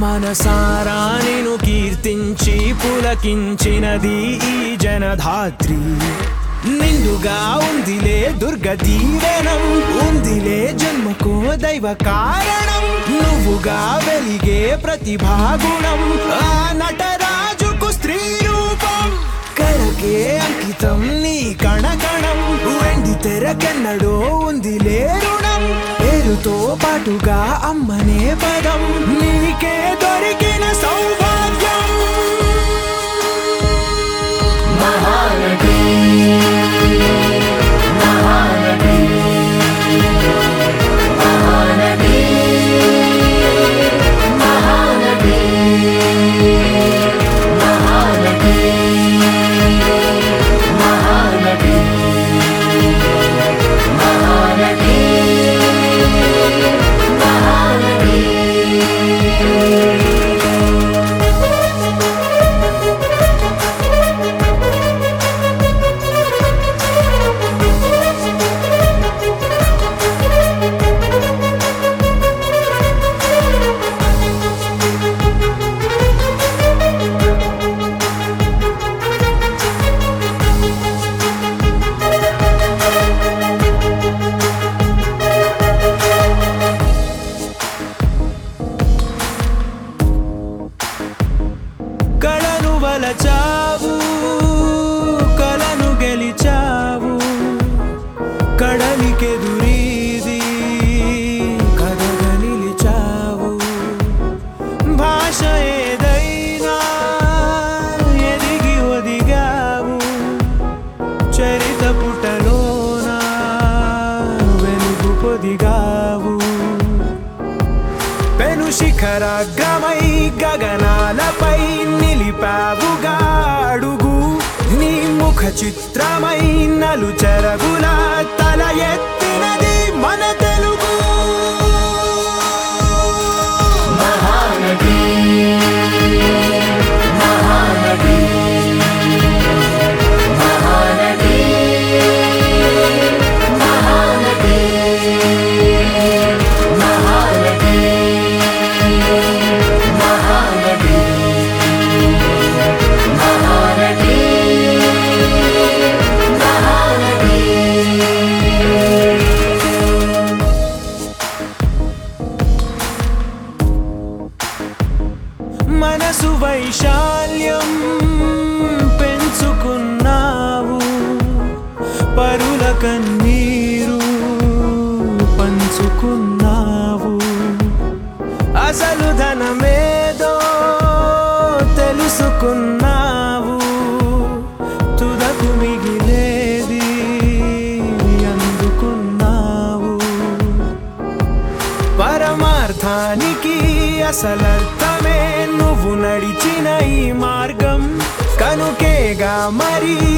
మానసారా నేను కీర్తించి పులకించినది ఈ జనధాత్రి నిండుగా ఉందిలే దుర్గ దీవెనం ఉందిలే జన్మకో దైవ కారణం నువ్వుగా వెలిగే ప్రతిభాగుణం ఆ నటరాజుకు స్త్రీ రూపం కళకే అంకితం నీ కణకణం వెండి తెరకెన్నడో ఉంది రుణం పేరుతో పాటుగా అమ్మనే పదం నీకే దొరికిన సౌభాగ్యం మహానటి మహానటి మహానటి మహానటి మహానటి మహానటి మహానటి కళను వలచావు కళను గెలిచావు కడలికెదురీది కథగా నిలిచావు భాష ఏదైనా ఎదిగి ఒదిగావు చరిత పుటలోన వెలుగు పొదిగావు పెను శిఖరాగ్రమై గగనాలపై నిలిపావుగా అడుగు నీ ముఖ చిత్రమై నలు చెరగుల తల ఎత్తినది మన తెలుగు మహానటి మహానటి మహానటి మహానటి మహానటి మహానటి మహానటి మనసు వైశాల్యం పెంచుకున్నావు పరుల కన్నీరు పంచుకున్నావు అసలు ధనమేదో తెలుసుకున్నావు తుదకు మిగిలేది అందుకున్నావు పరమార్థానికి అసలర్థమే నువ్వు నడిచిన ఈ మార్గం కనుకేగా మరి